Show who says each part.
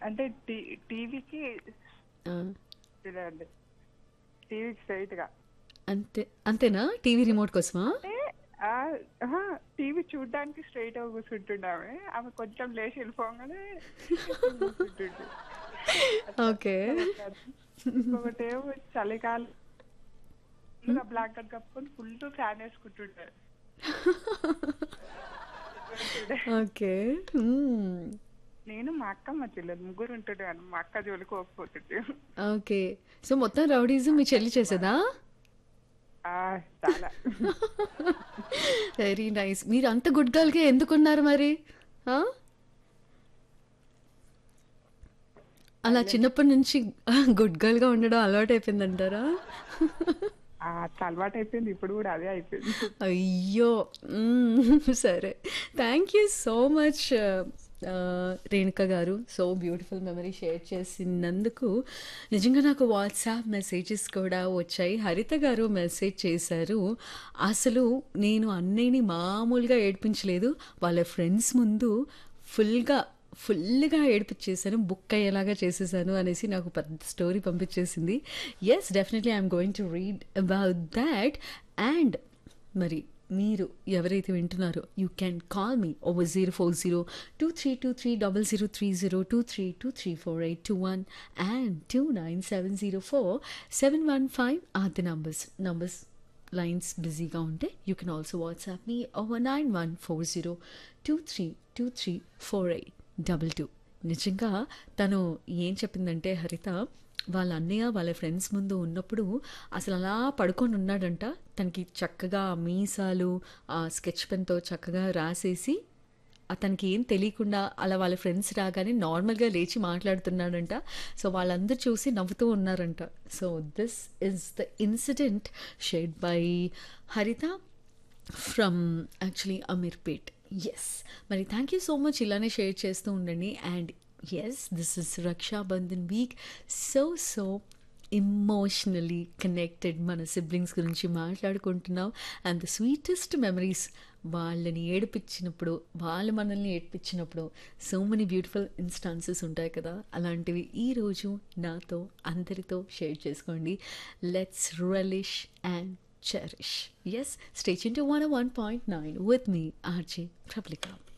Speaker 1: అంటే టీ టీవీకి
Speaker 2: ఆ,
Speaker 1: ఇదండి టీవీకి స్ట్రైట్ గా
Speaker 2: అంతే అంతేనా టీవీ రిమోట్ కోసమా
Speaker 1: అంటే ఆ, ఆహా, టీవీ చూడడానికి స్ట్రైట్ గా కూర్చుంటున్నామే ఆమె కొంచెం లేచి వెళ్ళిపోగానే కూర్చుంటుంది
Speaker 2: ఓకే
Speaker 1: ఇంకొకటి ఏమో చలికాలం బ్లాంకెట్ కప్పుకొని ఫుల్ ఫ్యాన్ వేసుకుంటుంటారు
Speaker 2: ఓకే మ్మ్.
Speaker 1: నేను మా అక్క మా చెల్లెలు ముగ్గురు ఉంటుంటాను మా అక్క జోలికి పోకపోతుంటే
Speaker 2: ఓకే సో మొత్తం రౌడీజం మీ చెల్లి చేసేదా
Speaker 1: ఆ, చాలా
Speaker 2: వెరీ నైస్ మీరు అంత గుడ్ గర్ల్గా ఎందుకున్నారు మరి ఆ? అలా చిన్నప్పటి నుంచి గుడ్ గర్ల్గా ఉండడం అలవాటు అయిపోయిందంటారా
Speaker 1: ఆ, అలవాటు అయిపోయింది ఇప్పుడు కూడా అదే అయిపోయింది
Speaker 2: అయ్యో మ్మ్. సరే thank you so much Renuka garu so beautiful memory share చేసినందుకు నిజంగా నాకు వాట్సాప్ మెసేజెస్ కూడా వచ్చాయి హరిత గారు మెసేజ్ చేశారు అసలు నేను అన్నయ్యని మామూలుగా ఏడ్పించలేదు వాళ్ళ ఫ్రెండ్స్ ముందు ఫుల్గా ఫుల్గా ఏడిపించేసాను బుక్ అయ్యేలాగా చేసేసాను అనేసి నాకు పెద్ద స్టోరీ పంపించేసింది yes definitely I'm going to read about that and మరి మీరు ఎవరైతే వింటున్నారో you can call me over zero four zero two three two three double zero three zero two three two three four eight two one and two nine seven zero four seven one five or the numbers numbers lines బిజీగా ఉంటే you can also WhatsApp me over nine one four zero two three two three four eight double two నిజంగా తను ఏం చెప్పిందంటే హరిత వాళ్ళ అన్నయ్య వాళ్ళ ఫ్రెండ్స్ ముందు ఉన్నప్పుడు అసలు అలా పడుకొని ఉన్నాడంట తనకి చక్కగా ఆ మీసాలు ఆ స్కెచ్ పెన్తో చక్కగా రాసేసి అతనికి ఏం తెలియకుండా అలా వాళ్ళ ఫ్రెండ్స్ రాగానే నార్మల్గా లేచి మాట్లాడుతున్నాడంట సో వాళ్ళందరూ చూసి నవ్వుతూ ఉన్నారంట so this is the incident shared by Haritha from actually Ameerpet yes మరి థ్యాంక్ యూ సో మచ్ ఇలానే షేర్ చేస్తూ ఉండండి and yes this is Rakshabandhan week so so emotionally connected మన సిబ్లింగ్స్ గురించి మాట్లాడుకుంటున్నాం అండ్ ద స్వీటెస్ట్ మెమరీస్ వాళ్ళని ఏడిపించినప్పుడు వాళ్ళు మనల్ని ఏడిపించినప్పుడు సో మెనీ బ్యూటిఫుల్ ఇన్స్టాన్సెస్ ఉంటాయి కదా అలాంటివి ఈరోజు నాతో అందరితో షేర్ చేసుకోండి let's relish and cherish. Yes, stay tuned to 101.9 with me, RJ Prablika.